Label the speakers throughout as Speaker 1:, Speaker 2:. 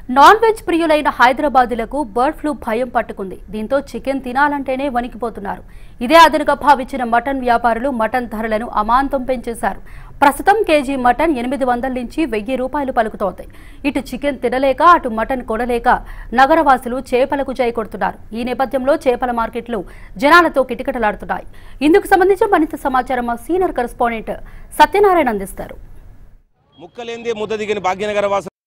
Speaker 1: Non veg ప్రియులైన హైదరాబాదులకు bird flu భయం పట్టుకుంది దీంతో చికెన్ తినాలంటేనే వణికిపోతున్నారు ఇదే అదనుగా భావించిన మటన్ వ్యాపారులు మటన్ ధరలను అమాంతం పెంచేశారు ప్రస్తుతం కేజీ మటన్ ఎనిమిది వందల నుంచి వెయ్యి రూపాయలు పలుకుతోంది ఇటు చికెన్ తినలేక అటు మటన్ కొనలేక నగరవాసులు చేపలకు జై కొడుతున్నారు ఈ నేపథ్యంలో చేపల మార్కెట్లు జనాలతో కిటకిటలాడుతున్నాయి ఇందుకు సంబంధించి మరింత సమాచారం మా సీనియర్ కరెస్పాండెంట్ సత్యనారాయణ అందిస్తారు
Speaker 2: ముక్కలేందే ముద్ద దిగిన భాగ్యనగర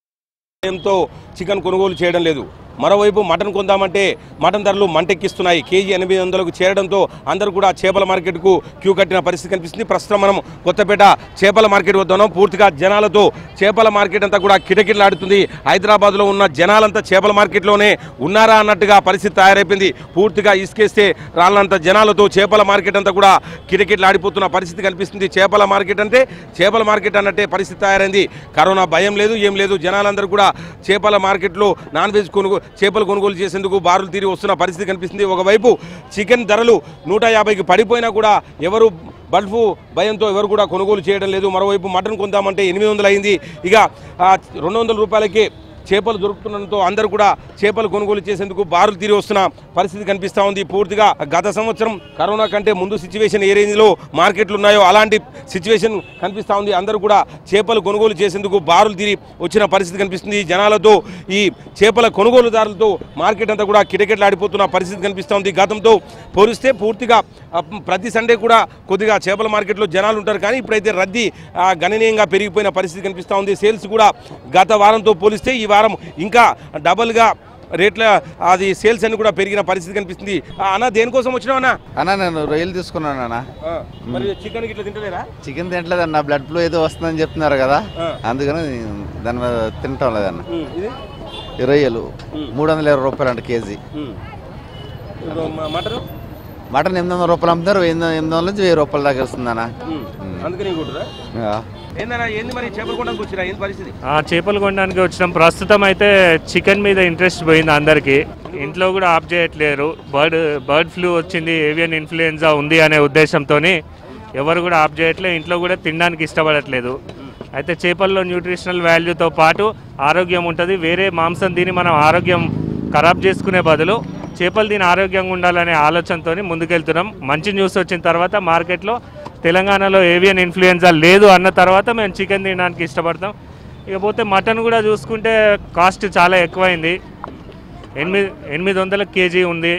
Speaker 2: వాసంతో చికెన్ కొనుగోలు చేయడం లేదు మరోవైపు మటన్ కొందామంటే మటన్ ధరలు మంటెక్కిస్తున్నాయి కేజీ ఎనిమిది వందలకు చేరడంతో అందరూ కూడా చేపల మార్కెట్కు క్యూ కట్టిన పరిస్థితి కనిపిస్తుంది ప్రస్తుతం మనం కొత్తపేట చేపల మార్కెట్ వద్ద ఉన్నాం పూర్తిగా జనాలతో చేపల మార్కెట్ అంతా కూడా కిటకిటలాడుతుంది హైదరాబాద్లో ఉన్న జనాలంతా చేపల మార్కెట్లోనే ఉన్నారా అన్నట్టుగా పరిస్థితి తయారైపోయింది పూర్తిగా ఇసుకేస్తే రాళ్ళంత జనాలతో చేపల మార్కెట్ అంతా కూడా కిటకిటలాడిపోతున్న పరిస్థితి కనిపిస్తుంది చేపల మార్కెట్ అంటే చేపల మార్కెట్ అన్నట్టే పరిస్థితి తయారైంది కరోనా భయం లేదు ఏం లేదు జనాలందరూ కూడా చేపల మార్కెట్లో నాన్ వెజ్ కొనుగోలు చేపలు కొనుగోలు చేసేందుకు బారులు తీరి వస్తున్న పరిస్థితి కనిపిస్తుంది ఒకవైపు చికెన్ ధరలు నూట యాభైకి పడిపోయినా కూడా ఎవరు బల్ఫ్ భయంతో ఎవరు కూడా కొనుగోలు చేయడం లేదు మరోవైపు మటన్ కొందామంటే ఎనిమిది వందలు అయింది ఇక ఆ, రెండు వందల రూపాయలకి చేపలు దొరుకుతుండడంతో అందరూ కూడా చేపలు కొనుగోలు చేసేందుకు బారులు తీరి వస్తున్న పరిస్థితి కనిపిస్తూ ఉంది పూర్తిగా గత సంవత్సరం కరోనా కంటే ముందు సిచ్యువేషన్ ఏ రేంజ్లో మార్కెట్లు ఉన్నాయో అలాంటి సిచ్యువేషన్ కనిపిస్తూ ఉంది అందరూ కూడా చేపలు కొనుగోలు చేసేందుకు బారులు తీరి వచ్చిన పరిస్థితి కనిపిస్తుంది జనాలతో ఈ చేపల కొనుగోలుదారులతో మార్కెట్ అంతా కూడా కిటకిటలాడిపోతున్న పరిస్థితి కనిపిస్తూ ఉంది గతంతో పోలిస్తే పూర్తిగా ఆ, ప్రతి సండే కూడా కొద్దిగా చేపల మార్కెట్లో జనాలు ఉంటారు కానీ ఇప్పుడైతే రద్దీ ఆ, గణనీయంగా పెరిగిపోయిన పరిస్థితి కనిపిస్తూ ఉంది సేల్స్ కూడా గత వారంతో పోలిస్తే ఈ వారం ఇంకా డబల్గా రేట్ల అది సేల్స్ అన్ని కూడా పెరిగిన పరిస్థితి కనిపిస్తుంది ఆ, అన్న దేనికోసం వచ్చినావు అన్న
Speaker 3: అన్న నేను రొయ్యలు తీసుకున్నాను అన్న
Speaker 2: మరి చికెన్ ఇట్లా తింటలేరా
Speaker 3: చికెన్ తింటలేదన్న బ్లడ్ ఫ్లో ఏదో వస్తుందని చెప్తున్నారు కదా
Speaker 2: ఆ.
Speaker 3: అందుకని నేను దాని మీద తింటాం లేదన్న
Speaker 2: ఉమ్, ఇది
Speaker 3: ఈ రొయ్యలు
Speaker 2: ఉమ్.
Speaker 3: మూడు వందల ఇరవై రూపాయలు అంట కేజీ
Speaker 2: ఉమ్. ఇప్పుడు మ- మటన్
Speaker 3: మటన్ ఎనిమిది వందల రూపాయలు అమ్ముతారు ఎనిమిది ఎనిమిది వందల నుంచి వెయ్యి రూపాయల దాకా వస్తుందన్న
Speaker 2: ఉమ్. అందుకని ఇంకుంటారా
Speaker 3: ఆ.
Speaker 2: ఏందన్నా ఏంది మరి చేపలు కొనడానికి వచ్చిరా ఏంది పరిస్థితి
Speaker 4: ఆ చేపలు కొనడానికి వచ్చినాం ప్రస్తుతం అయితే చికెన్ మీద ఇంట్రెస్ట్ పోయింది అందరికీ ఇంట్లో కూడా ఆఫ్ చేయట్లేరు బర్డ్ బర్డ్ ఫ్లూ వచ్చింది ఏవియన్ ఇన్ఫ్లుయెన్జా ఉంది అనే ఉద్దేశంతో ఎవరు కూడా ఆఫ్ చేయట్లేదు ఇంట్లో కూడా తినడానికి ఇష్టపడట్లేదు అయితే చేపల్లో న్యూట్రిషనల్ వాల్యూతో పాటు ఆరోగ్యం ఉంటుంది వేరే మాంసం తిని మనం ఆరోగ్యం ఖరాబ్ చేసుకునే బదులు చేపలు తిని ఆరోగ్యంగా ఉండాలనే ఆలోచనతో ముందుకెళ్తున్నాం మంచి న్యూస్ వచ్చిన తర్వాత మార్కెట్లో తెలంగాణలో ఏవియన్ ఇన్ఫ్లుయెన్జా లేదు అన్న తర్వాత మేము చికెన్ తినడానికి ఇష్టపడతాం ఇకపోతే మటన్ కూడా చూసుకుంటే కాస్ట్ చాలా ఎక్కువైంది ఎనిమిది ఎనిమిది వందల కేజీ ఉంది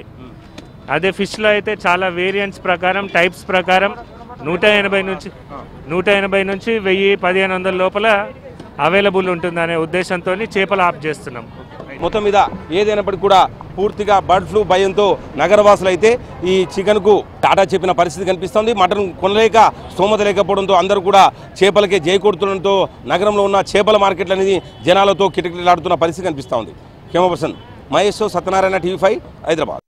Speaker 4: అదే ఫిష్లో అయితే చాలా వేరియంట్స్ ప్రకారం టైప్స్ ప్రకారం నూట ఎనభై నుంచి నూట ఎనభై నుంచి వెయ్యి పదిహేను వందల లోపల అవైలబుల్ ఉంటుందనే ఉద్దేశంతో చేపలు ఆఫ్ చేస్తున్నాం
Speaker 2: మొత్తం మీద ఏదైనప్పటికీ కూడా పూర్తిగా బర్డ్ ఫ్లూ భయంతో నగరవాసులు అయితే ఈ చికెన్కు టాటా చెప్పిన పరిస్థితి కనిపిస్తోంది మటన్ కొనలేక స్తోమత లేకపోవడంతో అందరూ కూడా చేపలకే జై కొడుతుండడంతో నగరంలో ఉన్న చేపల మార్కెట్లు అనేది జనాలతో కిటకిటలాడుతున్న పరిస్థితి కనిపిస్తూ ఉంది camera person Mahesh Satyanarayana TV five Hyderabad